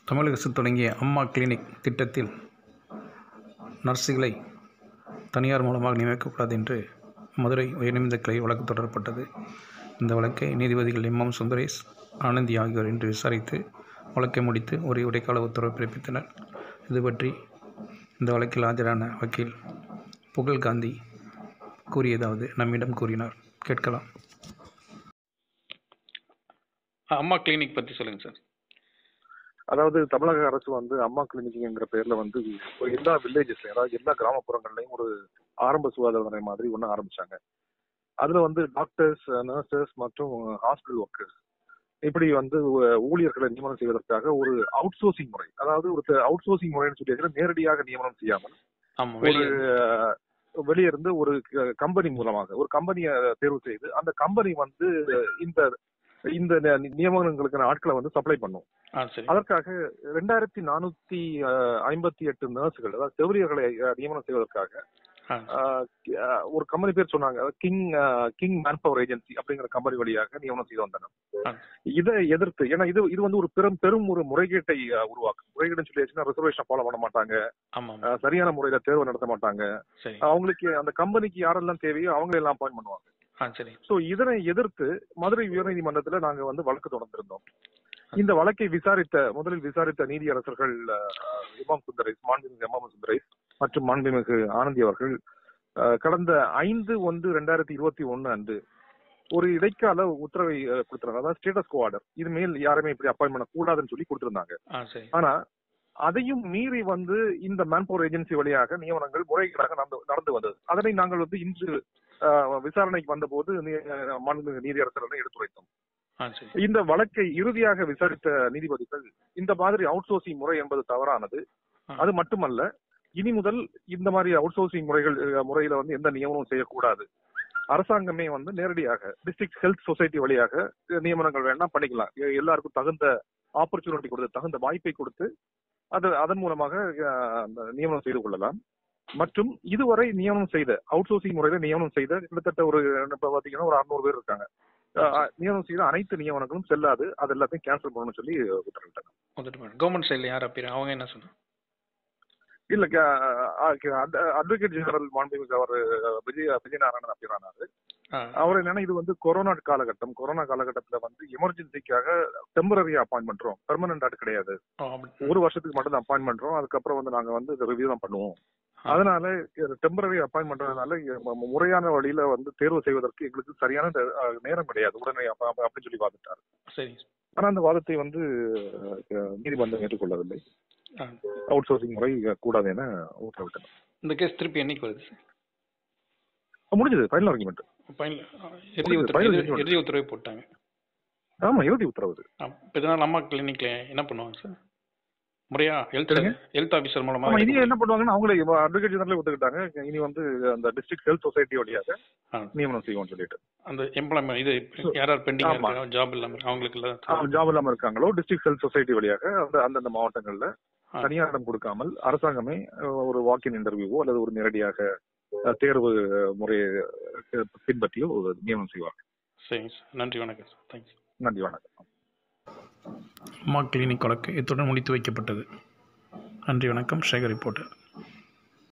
தமிழக அரசு தொடங்கிய அம்மா கிளினிக் திட்டத்தில் நர்ஸுகளை தனியார் மூலமாக நியமிக்கக்கூடாது என்று மதுரை உயர்நீதிமன்ற கிளை வழக்கு தொடரப்பட்டது இந்த வழக்கை நீதிபதிகள் எம் எம் சுந்தரேஷ் ஆனந்தி ஆகியோர் இன்று விசாரித்து வழக்கை முடித்து ஒரு இடைக்கால உத்தரவு பிறப்பித்தனர் இது பற்றி இந்த வழக்கில் ஆஜரான வக்கீல் புகழ் காந்தி கூறியதாவது நம்மிடம் கூறினார் கேட்கலாம் அம்மா கிளினிக் பற்றி சொல்லுங்கள் சார் அதாவது தமிழக அரசு வந்து அம்மா கிளினிக்ங்கிற பேர்ல வந்து ஒரு எல்லா வில்லேஜஸ்லயும் அதாவது எல்லா கிராமப்புறங்கள்லயும் ஒரு ஆரம்ப சுகாதார நிலையம் மாதிரி ஒண்ணு ஆரம்பிச்சாங்க அதுல வந்து டாக்டர்ஸ் நர்சஸ் மற்றும் ஹாஸ்பிட்டல் ஒர்க்கர்ஸ் இப்படி வந்து ஊ- ஊழியர்களை நியமனம் செய்வதற்காக ஒரு அவுட் சோர்சிங் முறை அதாவது ஒரு அவுட் சோர்சிங் முறைன்னு சொல்லி நேரடியாக நியமனம் செய்யாமல் ஆமாம் ஒரு வெளியே அஹ், வெளிய இருந்து ஒரு கம்பெனி மூலமாக ஒரு கம்பெனியை தேர்வு செய்து அந்த கம்பெனி வந்து இந்த இந்த நி- நியமனங்களுக்கான ஆட்களை வந்து சப்ளை பண்ணும் ஆ சரி அதற்காக ரெண்டாயிரத்தி நானூத்தி ஐம்பத்தி எட்டு நர்ஸுகள் அதாவது செவிலியர்களை அஹ், நியமனம் செய்வதற்காக ஆ அஹ், அஹ், ஒரு கம்பெனி பேர் சொன்னாங்க king king man power agency அப்படிங்கிற கம்பெனி வழியாக நியமனம் செய்து வந்தனர் ஆ. இதை எதிர்த்து ஏன்னா இது இது வந்து ஒரு பெரும் பெரும் ஒரு முறைகேட்டை அஹ், உருவாக்கும் முறைகேடுன்னு சொல்லியாச்சுன்னா ரிசர்வேஷன் ஃபாலோ பண்ண மாட்டாங்க ஆமாம் அஹ், சரியான முறையில தேர்வு நடத்த மாட்டாங்க சரி அவங்களுக்கு அந்த கம்பெனிக்கு யாரெல்லாம் தேவையோ அவங்களை எல்லாம் அப்பாயின் பண்ணுவாங்க ஆ சரி சோ இதனை எதிர்த்து மதுரை உயர்நீதிமன்றத்துல நாங்க வந்து வழக்கு தொடர்ந்திருந்தோம் இந்த வழக்கை விசாரித்த முதலில் விசாரித்த நீதியரசர்கள் அஹ், இமாம் சுந்தரேஸ் மாண்புமிகு இமாம் சுந்தரேஸ் மற்றும் மாண்புமிகு ஆனந்தி அவர்கள் அஹ், கடந்த ஐந்து ஒன்று ரெண்டாயிரத்தி இருபத்தி ஒன்னு அன்று ஒரு இடைக்கால உத்தரவை அஹ், கொடுத்திருந்தாங்க அதாவது ஸ்டேட்டஸ் கோ ஆர்டர் இது மேல் யாருமே இப்படி அப்பாயின் பண்ண கூடாதுன்னு சொல்லி கொடுத்திருந்தாங்க ஆ சரி ஆனா அதையும் மீறி வந்து இந்த மேன்பவர் ஏஜென்சி வழியாக நியமனங்கள் முறைகேடாக நடந்து நடந்து வந்தது அதனை நாங்கள் வந்து இன்று அஹ், விசாரணைக்கு வந்தபோது நீ- அஹ், மாண்புமிகு நீதியரசர்களை எடுத்துரைத்தோம் ஆ சரி இந்த வழக்கை இறுதியாக விசாரித்த நீதிபதிகள் இந்த மாதிரி அவுட் சோர்சிங் முறை என்பது தவறானது ஆ. அது மட்டுமல்ல இனி முதல் இந்த மாதிரி அவுட் சோர்சிங் முறைகள் அஹ், முறையில வந்து எந்த நியமனமும் செய்யக்கூடாது அரசாங்கமே வந்து நேரடியாக டிஸ்ட்ரிக்ட் ஹெல்த் சொசைட்டி வழியாக அஹ், நியமனங்கள் வேணா பண்ணிக்கலாம் எ- எல்லாருக்கும் தகுந்த ஆப்பர்ச்சுனிட்டி கொடுத்து தகுந்த வாய்ப்பை கொடுத்து அது அதன் மூலமாக அஹ், அந்த நியமனம் செய்து கொள்ளலாம் மற்றும் இதுவரை நியமனம் செய்த அவுட் சோர்சிங் முறையில நியமனம் செய்த கிட்டத்தட்ட ஒரு இப்ப பாத்தீங்கன்னா ஒரு அறுநூறு பேர் இருக்காங்க அஹ், நியமனம் செய்த அனைத்து நியமனங்களும் செல்லாது அது எல்லாத்தையும் கேன்சல் பண்ணணும்னு சொல்லி உத்தரவிட்டாங்க வந்துட்டு மேடம் கவர்மெண்ட் சைடில் யார் அப்பீர் அவங்க என்ன சொன்னாங்க இல்ல அட்வொகேட் ஜெனரல் மாண்புமிகு அவர் விஜய விஜயநாராயணன் அப்படின்னாரு ஆ அவர் என்னன்னா இது வந்து கொரோனா காலகட்டம் கொரோனா காலகட்டத்துல வந்து எமர்ஜென்சிக்காக டெம்பரரி அப்பாயின் பண்றோம் பெர்மனன்ட் ஆட் கிடையாது ஓ அப்படி ஒரு வருஷத்துக்கு மட்டும் தான் அப்பாயின் பண்றோம் அதுக்கப்புறம் வந்து நாங்க வந்து ரிவ்யூ தான் பண்ணுவோம் ஆ. அதனால டெம்பரரி அப்பாயின் பண்றதுனால ம- ம- முறையான வழியில வந்து தேர்வு செய்வதற்கு எங்களுக்கு சரியான நே- அஹ் நேரம் கிடையாது உடனே அப்ப- அப்ப- அப்படின்னு சொல்லி வாதிட்டார் சரி ஆனா அந்த வாதத்தை வந்து அஹ், நீதிமன்றம் ஏற்றுக்கொள்ளவில்லை ஆ அவுட் சோர்சிங் முறை கூடாது என உத்தரவிட்டனர் இந்த கேஸ் திருப்பி என்னைக்கு வருது சார் முடிஞ்சது ஃபைனல் ஆர்குமெண்ட் ஃபைனல் இறுதி final உத்தரவு இறுதி- judgment. இறுதி உத்தரவு போட்டாங்க ஆமா இறுதி உத்தரவு இப்போ இதனால் அம்மா கிளினிக்ல என்ன பண்ணுவாங்க சார் முறையா ஹெல்த் சொல்லுங்க. ஹெல்த் ஆஃபீஸர் ஆமா மூலமாக இனி என்ன பண்ணுவாங்கன்னா அவங்களே அட்வொகேட் ஜெனரலே ஒத்துக்கிட்டாங்க இனி வந்து அந்த டிஸ்ட்ரிக்ட் ஹெல்த் சொசைட்டி வழியாக ஆ. நியமனம் செய்வோம்னு சொல்லிட்டு அந்த எம்ப்ளாய்மெண்ட் இது யார் யார் பெண்டிங் ஆமா. இருக்காங்க ஜாப் இல்லாமல் இருக்கு, அவங்களுக்கு எல்லாம் ஜாப் இல்லாம இருக்காங்களோ டிஸ்ட்ரிக்ட் ஹெல்த் சொசைட்டி வழியாக அந்த அந்தந்த மாவட்டங்கள்ல ஆ. தனியாரிடம் கொடுக்காமல் அரசாங்கமே அஹ், ஒரு வாக்கின் இன்டர்வியூவோ அல்லது ஒரு நேரடியாக அஹ், தேர்வு முறையை அஹ், பின்பற்றியோ ஒரு நியமனம் செய்வாங்க சரிங்க சார் நன்றி வணக்கம் சார் தேங்க்ஸ் நன்றி வணக்கம் அம்மா கிளினிக் வழக்கு இத்துடன் முடித்து வைக்கப்பட்டது நன்றி வணக்கம் சேகர் ரிப்போர்ட்டர்